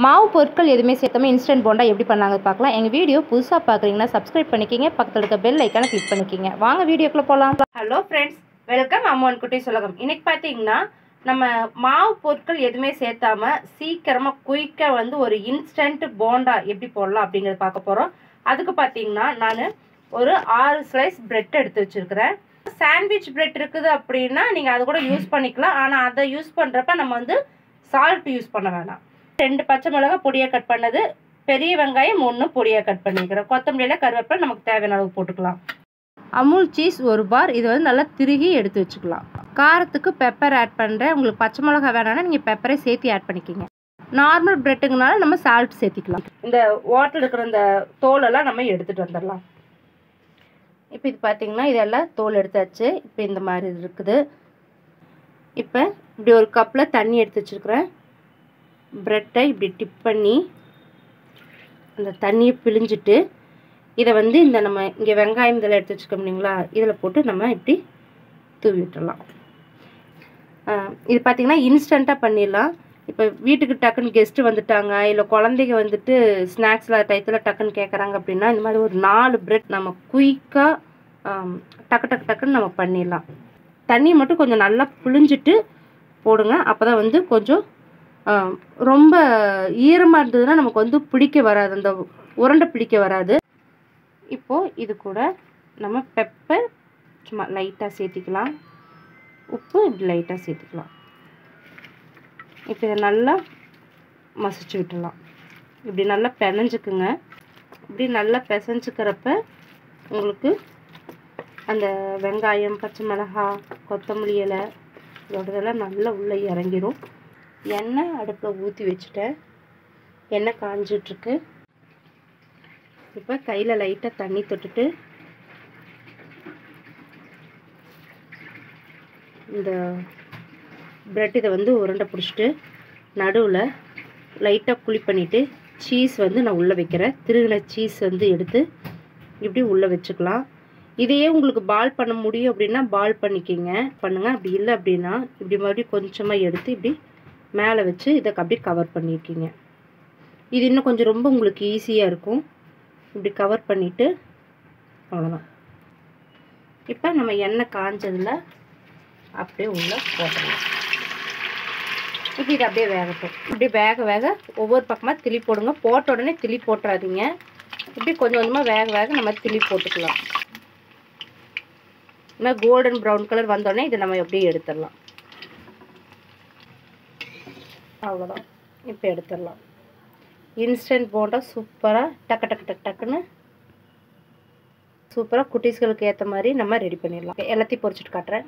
மாவு பொருட்கள் எதுவுமே சேர்த்தாம இன்ஸ்டன்ட் போண்டா எப்படி பண்ணாங்க பார்க்கலாம் எங்கள் வீடியோ புதுசாக பார்க்குறீங்கன்னா சப்ஸ்கிரைப் பண்ணிக்கிங்க பக்கத்தில் இருக்க பெல் ஐக்கானை கிளிக் பண்ணிக்கிங்க வாங்க வீடியோக்குள்ளே போகலாம் ஹலோ ஃப்ரெண்ட்ஸ் வெல்கம் அம்மன் குட்டி சுலகம் இன்னைக்கு பார்த்தீங்கன்னா நம்ம மாவு பொருட்கள் எதுவுமே சேர்த்தாம சீக்கிரமாக குயிக்காக வந்து ஒரு இன்ஸ்டன்ட் போண்டா எப்படி போடலாம் அப்படிங்கிறத பார்க்க போகிறோம் அதுக்கு பார்த்தீங்கன்னா நான் ஒரு ஆறு ஸ்லைஸ் பிரெட் எடுத்து வச்சிருக்கிறேன் சாண்ட்விச் பிரெட் இருக்குது அப்படின்னா நீங்கள் அது கூட யூஸ் பண்ணிக்கலாம் ஆனால் அதை யூஸ் பண்ணுறப்ப நம்ம வந்து சால்ட் யூஸ் பண்ண வேணாம் ரெண்டு பச்சை மிளகாய் பொடியாக கட் பண்ணது பெரிய வெங்காயம் ஒன்று பொடியாக கட் பண்ணிக்கிறேன் கொத்தமல்லியில் கருவேப்பிலை நமக்கு தேவையான அளவு போட்டுக்கலாம் அமுல் சீஸ் ஒரு பார் இது வந்து நல்லா திருகி எடுத்து வச்சுக்கலாம் காரத்துக்கு பெப்பர் ஆட் பண்ணுறேன் உங்களுக்கு பச்சை மிளகா வேணாம்னா நீங்கள் பெப்பரை சேர்த்து ஆட் பண்ணிக்கிங்க நார்மல் பிரெட்டுங்கனால நம்ம சால்ட் சேர்த்திக்கலாம் இந்த வாட்டர் இருக்கிற இந்த தோலெல்லாம் நம்ம எடுத்துகிட்டு வந்துடலாம் இப்போ இது பார்த்தீங்கன்னா இதெல்லாம் தோல் எடுத்தாச்சு இப்போ இந்த மாதிரி இது இருக்குது இப்போ இப்படி ஒரு கப்பில் தண்ணி எடுத்து வச்சுருக்குறேன் ப்ரெட்டை இப்படி டிப் பண்ணி அந்த தண்ணியை பிழிஞ்சிட்டு இதை வந்து இந்த நம்ம இங்கே வெங்காயம் இதெல்லாம் எடுத்து வச்சுக்கோம் இல்லைங்களா இதில் போட்டு நம்ம இப்படி தூவி விட்டுடலாம் இது பார்த்திங்கன்னா இன்ஸ்டண்ட்டாக பண்ணிடலாம் இப்போ வீட்டுக்கு டக்குன்னு கெஸ்ட்டு வந்துட்டாங்க இல்லை குழந்தைங்க வந்துட்டு ஸ்நாக்ஸில் டயத்தில் டக்குன்னு கேட்குறாங்க அப்படின்னா இந்த மாதிரி ஒரு நாலு பிரெட் நம்ம குயிக்காக டக்கு டக்கு டக்குன்னு நம்ம பண்ணிடலாம் தண்ணி மட்டும் கொஞ்சம் நல்லா புழிஞ்சிட்டு போடுங்க அப்போ தான் வந்து கொஞ்சம் ரொம்ப ஈரமாக இருந்ததுன்னா நமக்கு வந்து பிடிக்க வராது அந்த உருண்டை பிடிக்க வராது இப்போது இது கூட நம்ம பெப்பர் சும்மா லைட்டாக சேர்த்திக்கலாம் உப்பு இப்படி லைட்டாக சேர்த்துக்கலாம் இப்போ இதை நல்லா மசிச்சு விட்டுடலாம் இப்படி நல்லா பிணைஞ்சுக்குங்க இப்படி நல்லா பிசைஞ்சுக்கிறப்ப உங்களுக்கு அந்த வெங்காயம் பச்சை மிளகாய் கொத்தமல்லி இலை இதோடதெல்லாம் நல்லா உள்ளே இறங்கிரும் எண்ணெய் அடுப்பில் ஊற்றி வச்சுட்டேன் எண்ணெய் காஞ்சிட்ருக்கு இப்போ கையில் லைட்டாக தண்ணி தொட்டுட்டு இந்த ப்ரெட் இதை வந்து உருண்டை பிடிச்சிட்டு நடுவில் லைட்டாக குழி பண்ணிவிட்டு சீஸ் வந்து நான் உள்ளே வைக்கிறேன் திருகின சீஸ் வந்து எடுத்து இப்படி உள்ளே வச்சுக்கலாம் இதையே உங்களுக்கு பால் பண்ண முடியும் அப்படின்னா பால் பண்ணிக்கிங்க பண்ணுங்கள் அப்படி இல்லை அப்படின்னா இப்படி மறுபடியும் கொஞ்சமாக எடுத்து இப்படி மேலே வச்சு இதை அப்படியே கவர் பண்ணியிருக்கீங்க இது இன்னும் கொஞ்சம் ரொம்ப உங்களுக்கு ஈஸியாக இருக்கும் இப்படி கவர் பண்ணிவிட்டு அவ்வளோதான் இப்போ நம்ம எண்ணெய் காஞ்சதில் அப்படியே உள்ளே போட்டுடலாம் இப்போ இது அப்படியே வேகட்டும் இப்படி வேக வேக ஒவ்வொரு பக்கமாக திளி போடுங்க போட்ட உடனே திளி போட்டுறாதீங்க இப்படி கொஞ்சம் கொஞ்சமாக வேக வேக நம்ம திளி போட்டுக்கலாம் இந்த கோல்டன் ப்ரௌன் கலர் வந்தோடனே இதை நம்ம எப்படியே எடுத்துடலாம் அவ்வளோதான் இப்போ எடுத்துடலாம் இன்ஸ்டன்ட் போண்டா சூப்பராக டக்கு டக்கு டக்கு டக்குன்னு சூப்பராக குட்டீஸ்களுக்கு ஏற்ற மாதிரி நம்ம ரெடி பண்ணிடலாம் எல்லாத்தையும் பொரிச்சிட்டு காட்டுறேன்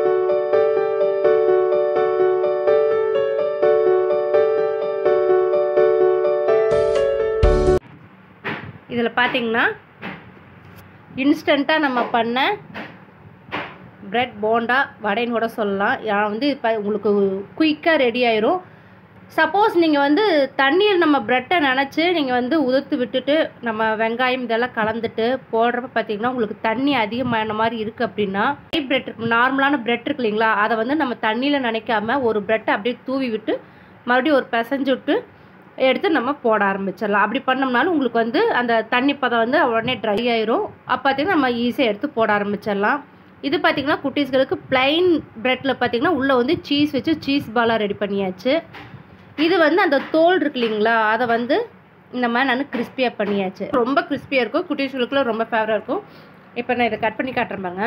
இதில் பார்த்தீங்கன்னா இன்ஸ்டண்ட்டாக நம்ம பண்ண ப்ரெட் போண்டா வடைன்னு கூட சொல்லலாம் வந்து இப்போ உங்களுக்கு குயிக்காக ரெடி ஆயிரும் சப்போஸ் நீங்கள் வந்து தண்ணீர் நம்ம ப்ரெட்டை நினச்சி நீங்கள் வந்து உதுத்து விட்டுட்டு நம்ம வெங்காயம் இதெல்லாம் கலந்துட்டு போடுறப்ப பார்த்தீங்கன்னா உங்களுக்கு தண்ணி அதிகமான மாதிரி இருக்குது அப்படின்னா பிரெட் நார்மலான ப்ரெட் இருக்கு இல்லைங்களா அதை வந்து நம்ம தண்ணியில் நினைக்காம ஒரு ப்ரெட்டை அப்படியே தூவி விட்டு மறுபடியும் ஒரு பிசைஞ்சு விட்டு எடுத்து நம்ம போட ஆரம்பிச்சிடலாம் அப்படி பண்ணோம்னாலும் உங்களுக்கு வந்து அந்த தண்ணி பதம் வந்து உடனே ட்ரை ஆயிரும் அப்போ பார்த்தீங்கன்னா நம்ம ஈஸியாக எடுத்து போட ஆரம்பிச்சிடலாம் இது பார்த்திங்கன்னா குட்டீஸ்களுக்கு பிளைன் ப்ரெட்டில் பார்த்திங்கன்னா உள்ளே வந்து சீஸ் வச்சு சீஸ் பாலாக ரெடி பண்ணியாச்சு இது வந்து அந்த தோல் இருக்கு இல்லைங்களா அதை வந்து இந்த மாதிரி நான் கிறிஸ்பியாக பண்ணியாச்சு ரொம்ப கிறிஸ்பியாக இருக்கும் குட்டீஸ்களுக்குலாம் ரொம்ப ஃபேவராக இருக்கும் இப்போ நான் இதை கட் பண்ணி காட்டுறேன்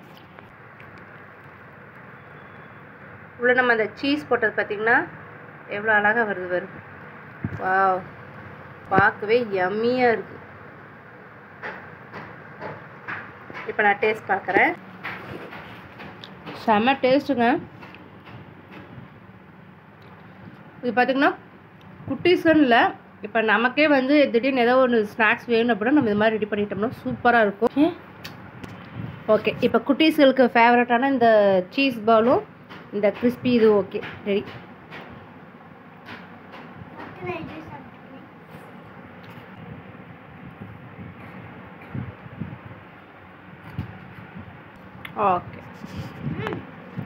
உள்ள நம்ம அந்த சீஸ் போட்டது பார்த்திங்கன்னா எவ்வளோ அழகாக வருது வருது வா பார்க்கவே யம்மியாக இருக்குது இப்போ நான் டேஸ்ட் பார்க்குறேன் செம்ம டேஸ்ட்டுங்க இது பார்த்திங்கன்னா குட்டீஸ்ன்னு இல்லை இப்போ நமக்கே வந்து திடீர்னு ஏதோ ஒன்று ஸ்நாக்ஸ் வேணும் அப்படின்னா நம்ம இது மாதிரி ரெடி பண்ணிட்டோம்னா சூப்பராக இருக்கும் ஓகே இப்போ குட்டீஸ்களுக்கு ஃபேவரட்டான இந்த சீஸ் பாலும் இந்த கிறிஸ்பி இது ஓகே ரெடி ஓகே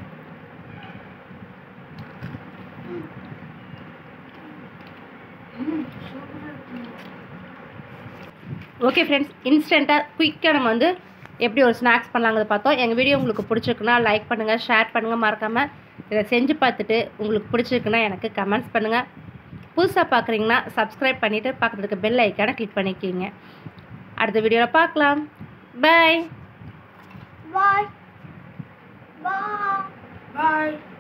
ம் ஓகே ஃப்ரெண்ட்ஸ் இன்ஸ்டண்ட்டாக குயிக்காக நம்ம வந்து எப்படி ஒரு ஸ்நாக்ஸ் பண்ணலாங்கிறத பார்த்தோம் எங்கள் வீடியோ உங்களுக்கு பிடிச்சிருக்குன்னா லைக் பண்ணுங்கள் ஷேர் பண்ணுங்கள் மறக்காமல் இதை செஞ்சு பார்த்துட்டு உங்களுக்கு பிடிச்சிருக்குன்னா எனக்கு கமெண்ட்ஸ் பண்ணுங்கள் புதுசாக பார்க்குறீங்கன்னா சப்ஸ்கிரைப் பண்ணிவிட்டு பக்கத்தில் இருக்க பெல் ஐக்கானை கிளிக் பண்ணிக்கிங்க அடுத்த வீடியோவில் பார்க்கலாம் பை Bye. Bye. Bye.